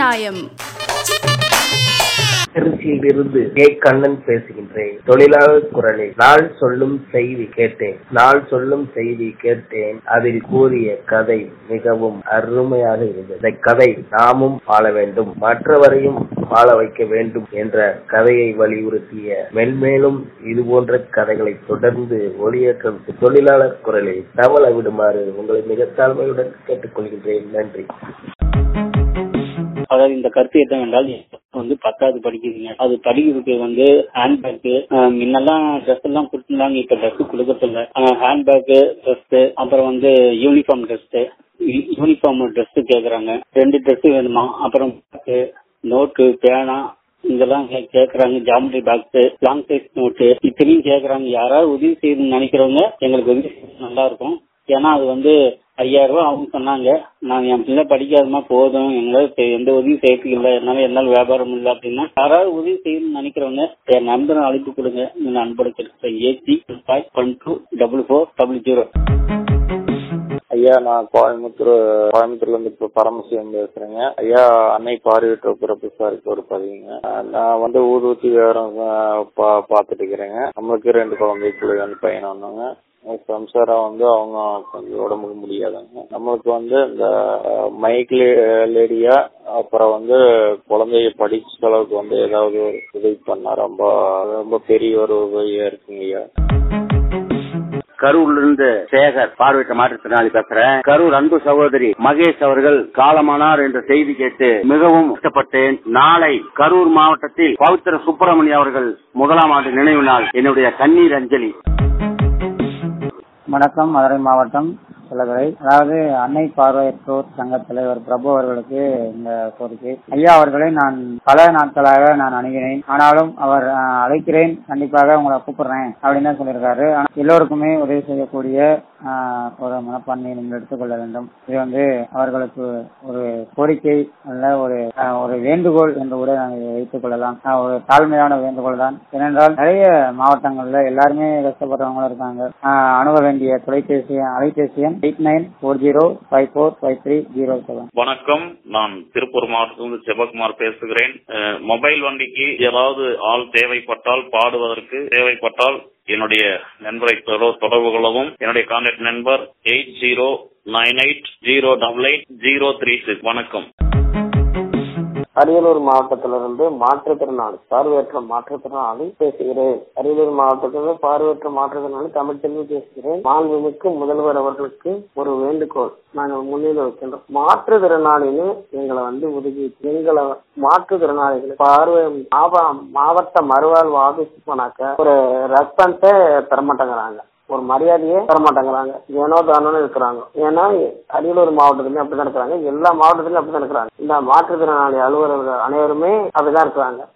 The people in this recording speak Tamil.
நியாயம் திருச்சியிலிருந்து கே கண்ணன் பேசுகின்றேன் தொழிலாளர் குரலில் நாள் சொல்லும் செய்தி கேட்டேன் நாள் சொல்லும் செய்தி கேட்டேன் அதில் கூறிய கதை மிகவும் அருமையாக இருந்தது இந்த கதை நாமும் வாழ வேண்டும் மற்றவரையும் வாழ வைக்க வேண்டும் என்ற கதையை வலியுறுத்திய மென்மேலும் இது போன்ற கதைகளை தொடர்ந்து ஒளியேற்றம் தொழிலாளர் குரலில் தவள விடுமாறு உங்களை மிக தாழ்மையுடன் கேட்டுக்கொள்கின்றேன் நன்றி அதாவது இந்த கருத்து என்னவென்றால் வந்து பத்தாவது படிக்கிறீங்க அது படிக்கிறதுக்கு வந்து ஹேண்ட்பேக் முன்னெல்லாம் ட்ரெஸ் எல்லாம் கொடுத்துருந்தாங்க இப்ப ட்ரெஸ் கொடுக்கறதில்ல ஹேண்ட்பேக் ட்ரெஸ் அப்புறம் வந்து யூனிஃபார்ம் ட்ரெஸ் யூனிஃபார்ம் ட்ரெஸ் கேக்குறாங்க ரெண்டு ட்ரெஸ் வேணுமா அப்புறம் நோட்டு பேனா இதெல்லாம் கே- கேக்குறாங்க geometry box long size note இத்தனையும் கேக்குறாங்க யாராவது உதவி செய்யணும்னு நினைக்கிறவங்க எங்களுக்கு உதவி செய்ய நல்லா இருக்கும் ஏன்னா அது வந்து ஐயாயிரம் ரூபாய் அவங்க சொன்னாங்க நான் என் பிள்ளை படிக்காதமா போதும் எங்களால செ- எந்த உதவியும் செய்யறதுக்கு இல்லை என்னால என்னால வியாபாரம் இல்லை அப்படின்னா யாராவது உதவி செய்யணும்னு நினைக்கிறவங்க என் நண்பரை அழைப்பு கொடுங்க இந்த நண்பருக்கு AC five one two double four double zero ஐயா நான் கோயம்புத்தூர் கோயம்புத்தூர்ல இருந்து இப்ப பரமசிவம் பேசுறேங்க ஐயா அன்னை பார்வையற்ற பிறப்பு சாருக்கு ஒரு பதிவுங்க அஹ் நான் வந்து ஊதுவத்தி விவரம் பா- பார்த்துட்டு இருக்கிறேங்க நம்மளுக்கு ரெண்டு குழந்தை பிள்ளை வந்து பையன் ஒண்ணுங்க சம்சாரம் வந்து அவங்க கொஞ்சம் உடம்புக்கு முடியாதுங்க நம்மளுக்கு வந்து இந்த மைக் லேடியா அப்புறம் வந்து குழந்தைய படிச்ச அளவுக்கு வந்து ஏதாவது ஒரு உதவி பண்ணா ரொம்ப ரொம்ப பெரிய ஒரு உதவியா இருக்குங்க ஐயா கரூர்ல இருந்து சேகர் பார்வையிட்ட மாற்றுத்திறனாளி பேசுறேன் கரூர் அன்பு சகோதரி மகேஷ் அவர்கள் காலமானார் என்ற செய்தி கேட்டு மிகவும் கஷ்டப்பட்டேன் நாளை கரூர் மாவட்டத்தில் பவித்திர சுப்பிரமணிய அவர்கள் முதலாம் ஆண்டு நினைவு நாள் என்னுடைய கண்ணீர் அஞ்சலி வணக்கம் மதுரை மாவட்டம் சிலகரை அதாவது அன்னை பார்வையற்றோர் சங்க தலைவர் பிரபு அவர்களுக்கு இந்த கோரிக்கை ஐயா அவர்களை நான் பல நாட்களாக நான் அணுகினேன் ஆனாலும் அவர் அஹ், அழைக்கிறேன் கண்டிப்பாக உங்களை கூப்பிடுறேன் அப்படின்னு தான் சொல்லியிருக்காரு ஆனா எல்லோருக்குமே உதவி செய்யக்கூடிய அஹ், ஒரு மனப்பான்மையை நீங்கள் எடுத்துக்கொள்ள வேண்டும் இது வந்து அவர்களுக்கு ஒரு கோரிக்கை அல்ல ஒரு அஹ், ஒரு வேண்டுகோள் என்று கூட நாங்கள் வைத்துக் கொள்ளலாம் அஹ், ஒரு தாழ்மையான வேண்டுகோள் தான் ஏனென்றால் நிறைய மாவட்டங்கள்ல எல்லாருமே கஷ்டப்படுறவங்களும் இருக்காங்க அஹ், அணுக வேண்டிய தொலைபேசி அலைபேசி எண் eight nine four zero five four five three zero seven வணக்கம் நான் திருப்பூர் மாவட்டத்திலிருந்து சிவகுமார் பேசுகிறேன் அஹ், மொபைல் வண்டிக்கு ஏதாவது ஆள் தேவைப்பட்டால் பாடுவதற்கு தேவைப்பட்டால் என்னுடைய நண்பரை தொட- தொடர்பு கொள்ளவும் என்னுடைய contact number eight zero nine eight zero double eight zero three six வணக்கம் அரியலூர் மாவட்டத்திலிருந்து மாற்றுத்திறனாளி பார்வையற்ற மாற்றுத்திறனாளி பேசுகிறேன் அரியலூர் மாவட்டத்திலிருந்து பார்வையற்ற மாற்றுத்திறனாளி தமிழ்ச்செல்வி பேசுகிறேன் மாண்புமிக்கு முதல்வர் அவர்களுக்கு ஒரு வேண்டுகோள் நாங்கள் முன்னிலை வைக்கின்றோம் மாற்றுத்திறனாளின்னு எங்களை வந்து ஒதுக்கி எங்களை மாற்றுத்திறனாளிகள் பார்வை மாவ- மாவட்ட மறுவாழ்வு ஆபீஸ் போனாக்க ஒரு ரெஸ்பான்ஸே தர மாட்டேங்கிறாங்க ஒரு மரியாதையே தர மாட்டேங்கிறாங்க ஏனோ தானோன்னு இருக்கிறாங்க ஏன்னா அரியலூர் மாவட்டத்திலயும் அப்படிதான் இருக்கிறாங்க எல்லா மாவட்டத்திலயும் அப்படிதான் இருக்கிறாங்க இந்த மாற்றுத்திறனாளி அலுவலர்கள் அனைவருமே அப்படிதான் இருக்கிறாங்க